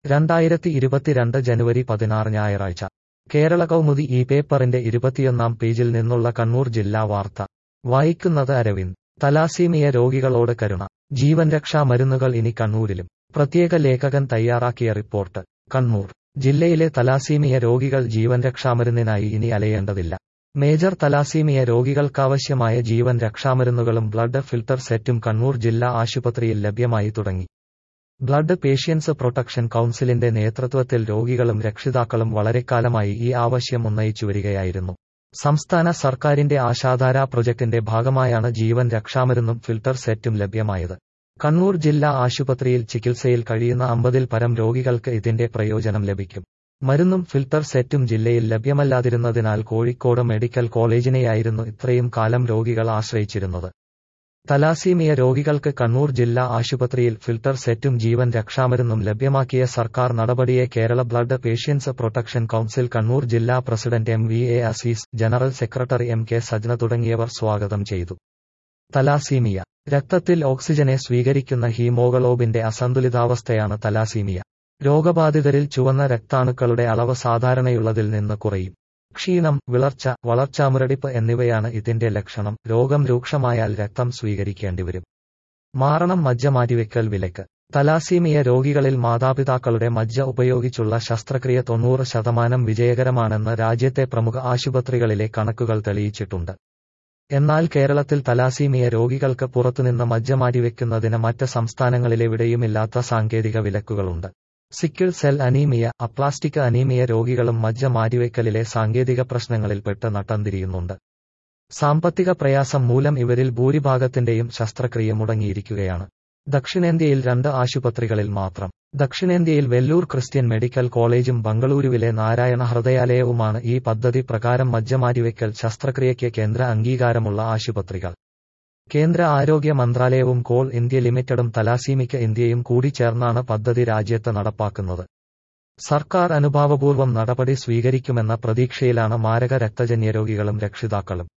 രണ്ടായിരത്തി ഇരുപത്തിരണ്ട് ജനുവരി പതിനാറ് ഞായറാഴ്ച കേരള കൗമുദി ഈ പേപ്പറിന്റെ ഇരുപത്തിയൊന്നാം പേജിൽ നിന്നുള്ള കണ്ണൂർ ജില്ലാ വാർത്ത വായിക്കുന്നത് അരവിന്ദ് തലാസീമിയ രോഗികളോട് കരുണ ജീവൻ രക്ഷാ മരുന്നുകൾ ഇനി കണ്ണൂരിലും പ്രത്യേക ലേഖകൻ തയ്യാറാക്കിയ റിപ്പോർട്ട് കണ്ണൂർ ജില്ലയിലെ തലാസീമിയ രോഗികൾ ജീവൻ രക്ഷാമരുന്നിനായി ഇനി അലയേണ്ടതില്ല മേജർ തലാസീമിയ രോഗികൾക്കാവശ്യമായ ജീവൻ രക്ഷാമരുന്നുകളും ബ്ലഡ് ഫിൽട്ടർ സെറ്റും കണ്ണൂർ ജില്ലാ ആശുപത്രിയിൽ ലഭ്യമായി തുടങ്ങി ബ്ലഡ് പേഷ്യൻസ് പ്രൊട്ടക്ഷൻ കൗൺസിലിന്റെ നേതൃത്വത്തിൽ രോഗികളും രക്ഷിതാക്കളും വളരെക്കാലമായി ഈ ആവശ്യം ഉന്നയിച്ചു വരികയായിരുന്നു സംസ്ഥാന സർക്കാരിന്റെ ആശാധാര പ്രൊജക്ടിന്റെ ഭാഗമായാണ് ജീവൻ രക്ഷാമരുന്നും ഫിൽട്ടർ സെറ്റും ലഭ്യമായത് കണ്ണൂർ ജില്ലാ ആശുപത്രിയിൽ ചികിത്സയിൽ കഴിയുന്ന അമ്പതിൽ പരം രോഗികൾക്ക് ഇതിന്റെ പ്രയോജനം ലഭിക്കും മരുന്നും ഫിൽട്ടർ സെറ്റും ജില്ലയിൽ ലഭ്യമല്ലാതിരുന്നതിനാൽ കോഴിക്കോട് മെഡിക്കൽ കോളേജിനെയായിരുന്നു ഇത്രയും കാലം രോഗികൾ ആശ്രയിച്ചിരുന്നത് തലാസീമിയ രോഗികൾക്ക് കണ്ണൂർ ജില്ലാ ആശുപത്രിയിൽ ഫിൽട്ടർ സെറ്റും ജീവൻ രക്ഷാമരുന്നും ലഭ്യമാക്കിയ സർക്കാർ നടപടിയെ Kerala blood patients protection council Kannur ജില്ലാ president M V A Azeez general secretary M K Sajna തുടങ്ങിയവർ സ്വാഗതം ചെയ്തു തലാസീമിയ രക്തത്തിൽ ഓക്സിജനെ സ്വീകരിക്കുന്ന ഹീമോഗ്ലോബിന്റെ അസന്തുലിതാവസ്ഥയാണ് തലാസീമിയ രോഗബാധിതരിൽ ചുവന്ന രക്താണുക്കളുടെ അളവ് സാധാരണയുള്ളതിൽ നിന്ന് കുറയും ക്ഷീണം വിളർച്ച വളർച്ചാമുരടിപ്പ് എന്നിവയാണ് ഇതിന്റെ ലക്ഷണം രോഗം രൂക്ഷമായാൽ രക്തം സ്വീകരിക്കേണ്ടിവരും മാറണം മജ്ജ മാറ്റിവെക്കൽ വിലക്ക് തലാസീമിയ രോഗികളിൽ മാതാപിതാക്കളുടെ മജ്ജ ഉപയോഗിച്ചുള്ള ശസ്ത്രക്രിയ തൊണ്ണൂറ് ശതമാനം വിജയകരമാണെന്ന് രാജ്യത്തെ പ്രമുഖ ആശുപത്രികളിലെ കണക്കുകൾ തെളിയിച്ചിട്ടുണ്ട് എന്നാൽ കേരളത്തിൽ തലാസീമിയ രോഗികൾക്ക് പുറത്തുനിന്ന് മജ്ജ മാറ്റിവെക്കുന്നതിന് മറ്റ് സംസ്ഥാനങ്ങളിലെവിടെയുമില്ലാത്ത സാങ്കേതിക വിലക്കുകളുണ്ട് sickle cell anaemia aplastic anaemia രോഗികളും മജ്ജ മാറ്റിവെക്കലിലെ സാങ്കേതിക പ്രശ്നങ്ങളിൽപ്പെട്ട് നട്ടംതിരിയുന്നുണ്ട് സാമ്പത്തിക പ്രയാസം മൂലം ഇവരിൽ ഭൂരിഭാഗത്തിന്റെയും ശസ്ത്രക്രിയ മുടങ്ങിയിരിക്കുകയാണ് ദക്ഷിണേന്ത്യയിൽ രണ്ട് ആശുപത്രികളിൽ മാത്രം ദക്ഷിണേന്ത്യയിൽ വെല്ലൂർ ക്രിസ്ത്യൻ മെഡിക്കൽ കോളേജും ബംഗളൂരുവിലെ നാരായണ ഹൃദയാലയവുമാണ് ഈ പദ്ധതി പ്രകാരം മജ്ജ മാറ്റിവെക്കൽ ശസ്ത്രക്രിയയ്ക്ക് കേന്ദ്ര അംഗീകാരമുള്ള ആശുപത്രികൾ കേന്ദ്ര ആരോഗ്യ മന്ത്രാലയവും കോൾ ഇന്ത്യ ലിമിറ്റഡും തലാസീമിക്ക ഇന്ത്യയും കൂടി ചേർന്നാണ് പദ്ധതി രാജ്യത്ത് നടപ്പാക്കുന്നത് സർക്കാർ അനുഭാവപൂർവ്വം നടപടി സ്വീകരിക്കുമെന്ന പ്രതീക്ഷയിലാണ് മാരക രക്തജന്യ രോഗികളും രക്ഷിതാക്കളും